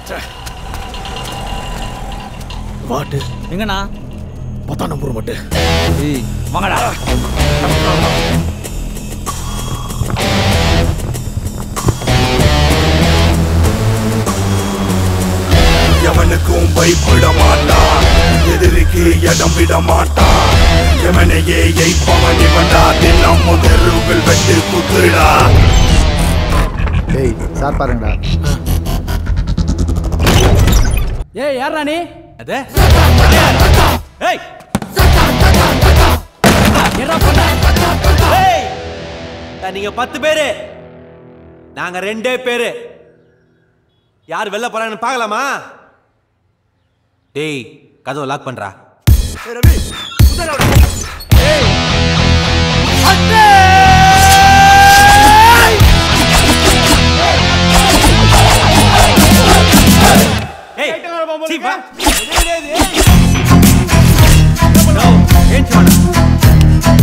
வாட்டு எங்கண்ணா பத்தாம் நம்பர் மட்டும் ஏய் வாங்கடா எவனுக்கும் பயப்பட மாட்டான் எதிரிக்கு இடம் விட மாட்டான் எவனையே எய்ப்பவன் இவன்டா தினம் முதருவில் வெட்டு குத்துடா டேய் சார் பாருங்கடா ஏய் யாரா நீ அதே ஏய் என்ன பண்ண ஏய் நான் நீங்க பத்து பேரு நாங்க ரெண்டே பேரு யார் வெளில போறாங்கன்னு பார்க்கலாமா டேய் கதவை லாக் பண்றா ஏய் சீ, வா. No, ஏன்ச்சு வாடா.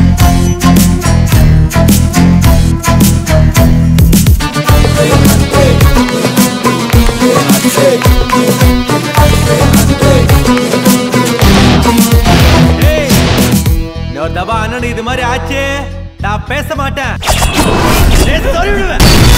ஏய், இன்னொரு தபா அண்ணன் இது மாதிரி ஆச்சு நான் பேச மாட்டேன் நேத்து சொல்லி விடுவேன்